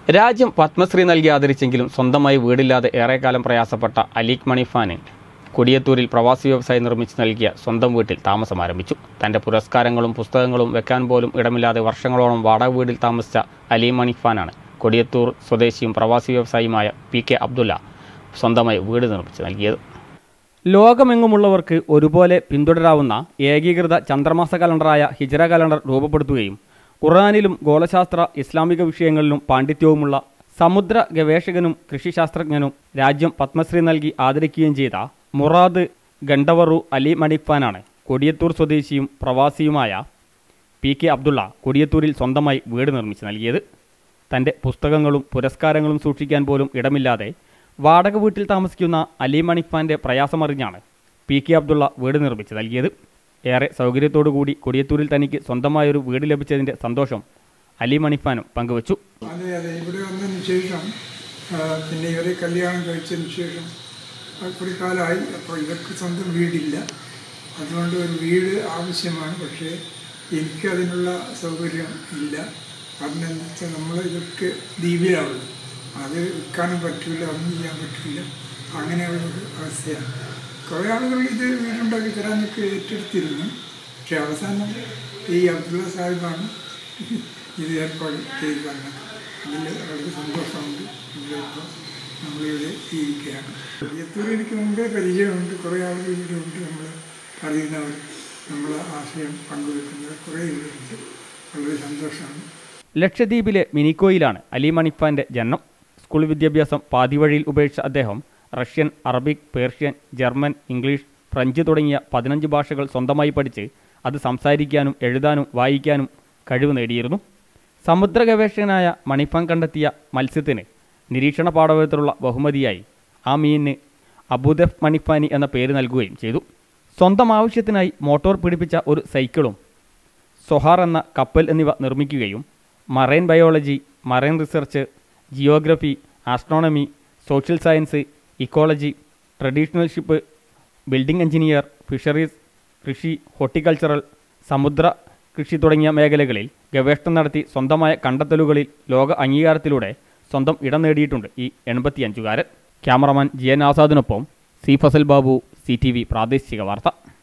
രാജ്യം പത്മശ്രീ നൽകി ആദരിച്ചെങ്കിലും സ്വന്തമായി വീടില്ലാതെ ഏറെക്കാലം പ്രയാസപ്പെട്ട അലീഖ് മണിഫാന് കൊടിയത്തൂരിൽ പ്രവാസി വ്യവസായി നിർമ്മിച്ച് നൽകിയ സ്വന്തം വീട്ടിൽ താമസം ആരംഭിച്ചു തന്റെ പുരസ്കാരങ്ങളും പുസ്തകങ്ങളും വെക്കാൻ പോലും ഇടമില്ലാതെ വർഷങ്ങളോളം വാടക വീട്ടിൽ താമസിച്ച അലി മണിഫാനാണ് കൊടിയത്തൂർ സ്വദേശിയും പ്രവാസി വ്യവസായിയുമായ പി കെ അബ്ദുള്ള സ്വന്തമായി വീട് നിർമ്മിച്ച് നൽകിയത് ലോകമെങ്ങുമുള്ളവർക്ക് ഒരുപോലെ പിന്തുടരാവുന്ന ഏകീകൃത ചന്ദ്രമാസ കലണ്ടറായ ഹിജറ കലണ്ടർ രൂപപ്പെടുത്തുകയും ഖുർആാനിലും ഗോളശാസ്ത്ര ഇസ്ലാമിക വിഷയങ്ങളിലും പാണ്ഡിത്യവുമുള്ള സമുദ്ര ഗവേഷകനും കൃഷിശാസ്ത്രജ്ഞനും രാജ്യം പത്മശ്രീ നൽകി ആദരിക്കുകയും ചെയ്ത മുറാദ് ഗണ്ടവറു അലി മണിഫാനാണ് കൊടിയത്തൂർ സ്വദേശിയും പ്രവാസിയുമായ പി കെ അബ്ദുള്ള കൊടിയത്തൂരിൽ സ്വന്തമായി വീട് നിർമ്മിച്ച് നൽകിയത് തൻ്റെ പുസ്തകങ്ങളും പുരസ്കാരങ്ങളും സൂക്ഷിക്കാൻ പോലും ഇടമില്ലാതെ വാടക വീട്ടിൽ താമസിക്കുന്ന അലി മണിഫാൻ്റെ പ്രയാസമറിഞ്ഞാണ് പി കെ അബ്ദുള്ള വീട് നിർമ്മിച്ച് നൽകിയത് ഏറെ സൗകര്യത്തോടു കൂടി കൊടിയത്തൂരിൽ തനിക്ക് സ്വന്തമായൊരു വീട് ലഭിച്ചതിൻ്റെ സന്തോഷം അലി മണിഫാനും പങ്കുവച്ചു അതെ അതെ ഇവിടെ വന്നതിന് ശേഷം ആ, പിന്നെ ഇവരെ കല്യാണം കഴിച്ചതിന് ശേഷം ആ, കുറേ കാലമായി അപ്പോൾ ഇവർക്ക് സ്വന്തം വീടില്ല അതുകൊണ്ട് ഒരു വീട് ആവശ്യമാണ് പക്ഷേ എനിക്ക് അതിനുള്ള സൗകര്യം ഇല്ല കാരണം എന്താ വെച്ചാൽ നമ്മൾ ഇതൊക്കെ ദ്വീപിലാവുള്ളൂ അത് വിൽക്കാനും പറ്റില്ല ഒന്നും ചെയ്യാൻ പറ്റില്ല അങ്ങനെയുള്ളൊരു അവസ്ഥയാണ് കുറേ ആളുകൾ ഇത് വീടുണ്ടാക്കി തരാനൊക്കെ ഏറ്റെടുത്തിരുന്നു പക്ഷെ അവസാനം ഈ അബ്ദുള്ള സാഹിബാണ് ഇത് ഏർപ്പാട് ചെയ്തു തന്നത് അതിൽ വളരെ സന്തോഷമുണ്ട് ഇതിലിപ്പോൾ നമ്മളിവിടെ ജീവിക്കുകയാണ് എത്തൂർ എനിക്ക് മുമ്പേ പരിചയമുണ്ട് കുറേ ആളുകൾ ഇവിടെ ഉണ്ട് നമ്മൾ അറിയുന്നവർ നമ്മളെ ആശയം പങ്കുവെക്കുന്നവർ കുറേ ഇവിടെ ഉണ്ട് വളരെ സന്തോഷമാണ് ലക്ഷദ്വീപിലെ മിനിക്കോയിലാണ് അലി മണിഫാന്റെ ജനനം സ്കൂൾ വിദ്യാഭ്യാസം പാതിവഴിയിൽ ഉപേക്ഷിച്ച അദ്ദേഹം Russian Arabic Persian German English French തുടങ്ങിയ പതിനഞ്ച് ഭാഷകൾ സ്വന്തമായി പഠിച്ച് അത് സംസാരിക്കാനും എഴുതാനും വായിക്കാനും കഴിവ് നേടിയിരുന്നു സമുദ്ര ഗവേഷകനായ മണിഫാൻ കണ്ടെത്തിയ മത്സ്യത്തിന് നിരീക്ഷണ പാഠവത്തിലുള്ള ബഹുമതിയായി ആ മീനിന് അബുദഫ് മണിഫാനി എന്ന പേര് നൽകുകയും ചെയ്തു സ്വന്തം ആവശ്യത്തിനായി മോട്ടോർ പിടിപ്പിച്ച ഒരു സൈക്കിളും സൊഹാർ എന്ന കപ്പൽ എന്നിവ നിർമ്മിക്കുകയും marine biology marine research geography astronomy social science ecology traditional ship building engineer fisheries കൃഷി ഹോർട്ടിക്കൾച്ചറൽ സമുദ്ര കൃഷി തുടങ്ങിയ മേഖലകളിൽ ഗവേഷണം നടത്തി സ്വന്തമായ കണ്ടെത്തലുകളിൽ ലോക അംഗീകാരത്തിലൂടെ സ്വന്തം ഇടം നേടിയിട്ടുണ്ട് ഈ എൺപത്തിയഞ്ചുകാരൻ ക്യാമറമാൻ ജി എൻ ആസാദിനൊപ്പം C Fazal Babu C T V പ്രാദേശിക വാർത്ത